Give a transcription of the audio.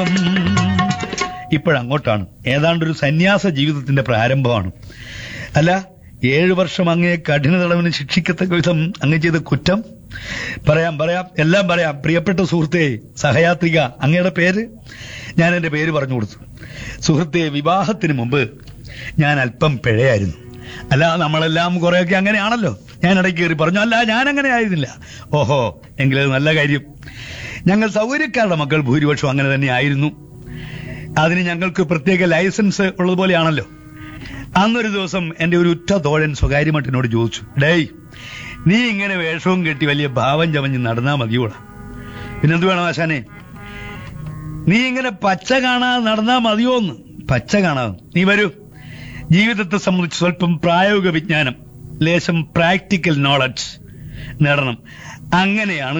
ഇപ്പോഴങ്ങോട്ടാണ് ഏതാണ്ടൊരു സന്യാസ ജീവിതത്തിന്റെ പ്രാരംഭമാണ് അല്ല ഏഴു വർഷം അങ്ങേ കഠിന തടവിന് ശിക്ഷിക്കത്തക്ക വിധം അങ്ങ് ചെയ്ത കുറ്റം പറയാം പറയാം എല്ലാം പറയാം പ്രിയപ്പെട്ട സുഹൃത്തെ സഹയാത്രിക അങ്ങയുടെ പേര് ഞാൻ എന്റെ പേര് പറഞ്ഞു കൊടുത്തു സുഹൃത്തെ വിവാഹത്തിന് മുമ്പ് ഞാൻ അല്പം പിഴയായിരുന്നു അല്ല നമ്മളെല്ലാം കുറെയൊക്കെ അങ്ങനെയാണല്ലോ ഞാൻ ഇടയ്ക്ക് കയറി പറഞ്ഞു അല്ല ഞാൻ അങ്ങനെ ആയിരുന്നില്ല ഓഹോ എങ്കിലത് നല്ല കാര്യം ഞങ്ങൾ സൗകര്യക്കാരുടെ മക്കൾ ഭൂരിപക്ഷം അങ്ങനെ തന്നെ ആയിരുന്നു അതിന് ഞങ്ങൾക്ക് പ്രത്യേക ലൈസൻസ് ഉള്ളതുപോലെയാണല്ലോ അന്നൊരു ദിവസം എന്റെ ഒരു ഉറ്റ തോഴൻ സ്വകാര്യമായിട്ട് എന്നോട് ചോദിച്ചു ഡേയ് നീ ഇങ്ങനെ വേഷവും കെട്ടി വലിയ ഭാവം ചമഞ്ഞ് നടന്നാ മതിയോടാ പിന്നെന്ത് വേണം ആശാനെ നീ ഇങ്ങനെ പച്ച കാണാതെ നടന്നാ മതിയോന്ന് പച്ച കാണാതെ നീ വരൂ ജീവിതത്തെ സംബന്ധിച്ച് സ്വല്പം പ്രായോഗിക വിജ്ഞാനം ലേശം പ്രാക്ടിക്കൽ നോളജ് നേടണം അങ്ങനെയാണ്